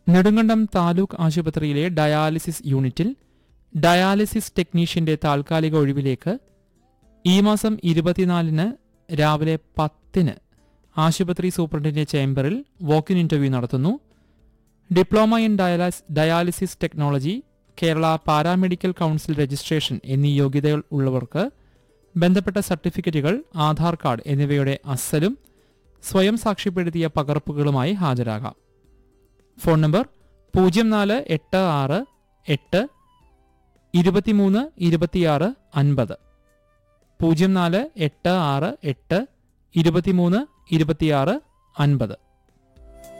നെടുങ്കണ്ടം താലൂക്ക് ആശുപത്രിയിലെ ഡയാലിസിസ് യൂണിറ്റിൽ ഡയാലിസിസ് ടെക്നീഷ്യന്റെ താൽക്കാലിക ഒഴിവിലേക്ക് ഈ മാസം ഇരുപത്തിനാലിന് രാവിലെ പത്തിന് ആശുപത്രി സൂപ്രണ്ടിന്റെ ചേംബറിൽ വോക്കിൻ ഇന്റർവ്യൂ നടത്തുന്നു ഡിപ്ലോമ ഇൻ ഡയാലിസ് dialysis technology Kerala paramedical council registration എന്നീ യോഗ്യതകൾ ഉള്ളവർക്ക് ബന്ധപ്പെട്ട സർട്ടിഫിക്കറ്റുകൾ ആധാർ കാർഡ് എന്നിവയുടെ അസലും സ്വയം സാക്ഷ്യപ്പെടുത്തിയ പകർപ്പുകളുമായി ഹാജരാകാം ഫോൺ നമ്പർ പൂജ്യം നാല് എട്ട് ആറ് എട്ട് ഇരുപത്തിമൂന്ന് ഇരുപത്തിയാറ് അൻപത് പൂജ്യം നാല് എട്ട് ആറ് എട്ട് ഇരുപത്തിമൂന്ന് ഇരുപത്തിയാറ് അൻപത്